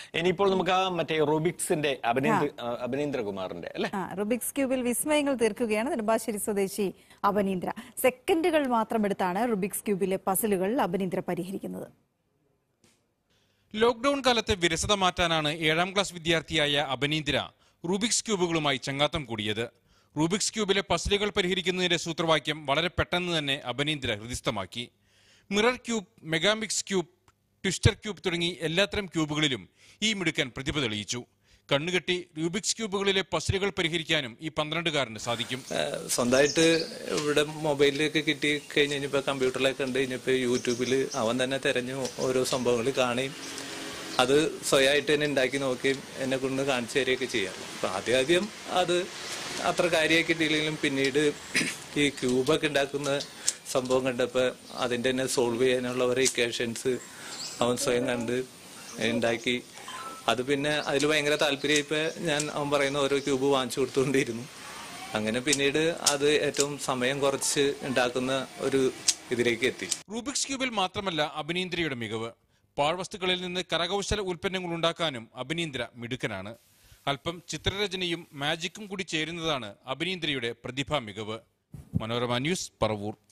ഇനിയിപ്പോൾ നമുക്ക് ആ മറ്റേ റൂബിക്സിന്റെ അഭിനേന്ദ്ര അഭിനേന്ദ്രകുമാറിന്റെ അല്ലെ ആ റുബിക്സ് ക്യൂബിൽ വിസ്മയങ്ങൾ തീർക്കുകയാണ് നെടുമ്പാശ്ശേരി സ്വദേശി അപനീന്ദ്ര സെക്കൻഡുകൾ മാത്രം എടുത്താണ് റുബിക്സ് ക്യൂബിലെ പസിലുകൾ അപനീന്ദ്ര പരിഹരിക്കുന്നത് ലോക്ഡൌൺ കാലത്തെ വിരസത മാറ്റാനാണ് ഏഴാം ക്ലാസ് വിദ്യാർത്ഥിയായ അബനീന്ദ്ര റൂബിക്സ് ക്യൂബുകളുമായി ചങ്ങാത്തം കൂടിയത് റൂബിക്സ് ക്യൂബിലെ പസിലുകൾ പരിഹരിക്കുന്നതിന്റെ സൂത്രവാക്യം വളരെ പെട്ടെന്ന് തന്നെ അബനീന്ദ്ര ഹൃദിസ്ഥമാക്കി mirror cube megamix cube twister cube തുടങ്ങി എല്ലാത്തരം ക്യൂബുകളിലും ഈ മിടുക്കൻ പ്രതിഭ തെളിയിച്ചു കണ്ണുകെട്ടി റൂബിക്സ് ക്യൂബുകളിലെ പസിലുകൾ പരിഹരിക്കാനും ഈ പന്ത്രണ്ടുകാരന് സാധിക്കും ഏഹ് സ്വന്തമായിട്ട് ഇവിടെ മൊബൈലിലൊക്കെ കിട്ടി കഴിഞ്ഞ് കഴിഞ്ഞപ്പോൾ കമ്പ്യൂട്ടറിലൊക്കെ ഉണ്ട് കഴിഞ്ഞപ്പോൾ യൂട്യൂബിൽ അവൻ തന്നെ തിരഞ്ഞു ഓരോ സംഭവങ്ങൾ കാണുകയും അത് സ്വയമായിട്ട് തന്നെ ഉണ്ടാക്കി നോക്കുകയും എന്നെ കൊണ്ട് കാണിച്ചു തരികയൊക്കെ ചെയ്യാം അപ്പം ആദ്യം ആദ്യം അത് അത്ര കാര്യമായി കിട്ടിയില്ലെങ്കിലും പിന്നീട് ഈ ക്യൂബൊക്കെ ഉണ്ടാക്കുന്ന സംഭവം കണ്ടപ്പോൾ അതിൻ്റെ തന്നെ സോൾവ് ചെയ്യാനുള്ള ഓരോ ഇക്വേഷൻസ് അവൻ സ്വയം കണ്ട് ഉണ്ടാക്കി അത് പിന്നെ അതിൽ ഭയങ്കര താല്പര്യമായിപ്പോൾ ഞാൻ അവൻ പറയുന്ന ഓരോ ക്യൂബ് വാങ്ങിച്ചു കൊടുത്തുകൊണ്ടിരുന്നു അങ്ങനെ പിന്നീട് അത് ഏറ്റവും സമയം കുറച്ച് ഉണ്ടാക്കുന്ന ഒരു ഇതിലേക്ക് എത്തി റൂബിക്സ് ക്യൂബിൽ മാത്രമല്ല അഭിനീന്ദ്രയുടെ മികവ് പാഴ്വസ്തുക്കളിൽ നിന്ന് കരകൗശല ഉൽപ്പന്നങ്ങൾ ഉണ്ടാക്കാനും അഭിനീന്ദ്ര മിടുക്കനാണ് അല്പം ചിത്രരചനയും മാജിക്കും കൂടി ചേരുന്നതാണ് അഭിനീന്ദ്രയുടെ പ്രതിഭാ മികവ് മനോരമ ന്യൂസ് പറവൂർ